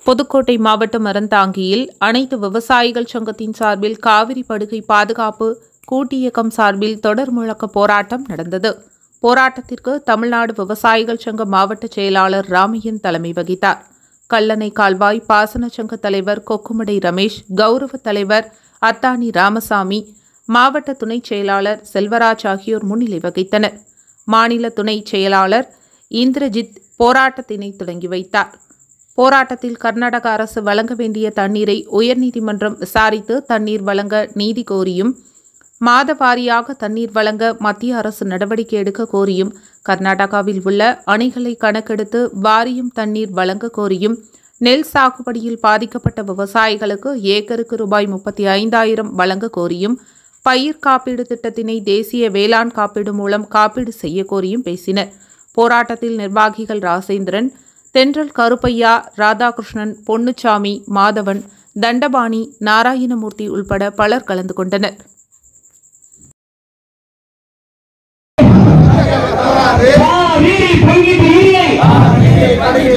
புதுக்கோட்டை மாவட்டம் அறந்தாங்கியில் அனைத்து விவசாயிகள் சங்கத்தின் சார்பில் காவிரி படுகை பாதுகாப்பு கூட்டியக்கம் சார்பில் தொடர் முழக்க போராட்டம் நடந்தது போராட்டத்திற்கு தமிழ்நாடு விவசாயிகள் சங்க மாவட்ட செயலாளர் ராமையன் தலைமை வகித்தார் கல்லணை கால்வாய் பாசன சங்க தலைவர் கொக்குமடை ரமேஷ் கௌரவ தலைவர் அத்தானி ராமசாமி மாவட்ட துணைச் செயலாளர் செல்வராஜ் ஆகியோர் முன்னிலை வகித்தனர் மாநில துணைச் செயலாளர் இந்திரஜித் போராட்டத்தினை தொடங்கி வைத்தார் போராட்டத்தில் கர்நாடக அரசு வழங்க வேண்டிய தண்ணீரை உயர்நீதிமன்றம் விசாரித்து தண்ணீர் வழங்க நீதி கோரியும் மாத வாரியாக தண்ணீர் வழங்க மத்திய அரசு நடவடிக்கை எடுக்க கோரியும் கர்நாடகாவில் உள்ள அணைகளை கணக்கெடுத்து வாரியம் தண்ணீர் வழங்க கோரியும் நெல் சாகுபடியில் பாதிக்கப்பட்ட விவசாயிகளுக்கு ஏக்கருக்கு ரூபாய் முப்பத்தி ஐந்தாயிரம் வழங்க கோரியும் பயிர் காப்பீடு திட்டத்தினை தேசிய வேளாண் காப்பீடு மூலம் காப்பீடு செய்ய கோரியும் பேசினர் போராட்டத்தில் நிர்வாகிகள் ராசேந்திரன் தென்றல் கருப்பையா ராதாகிருஷ்ணன் பொன்னுச்சாமி மாதவன் தண்டபாணி நாராயணமூர்த்தி உள்பட பலர் கலந்து கொண்டனர் காவிரி பங்கிட்டு இல்லை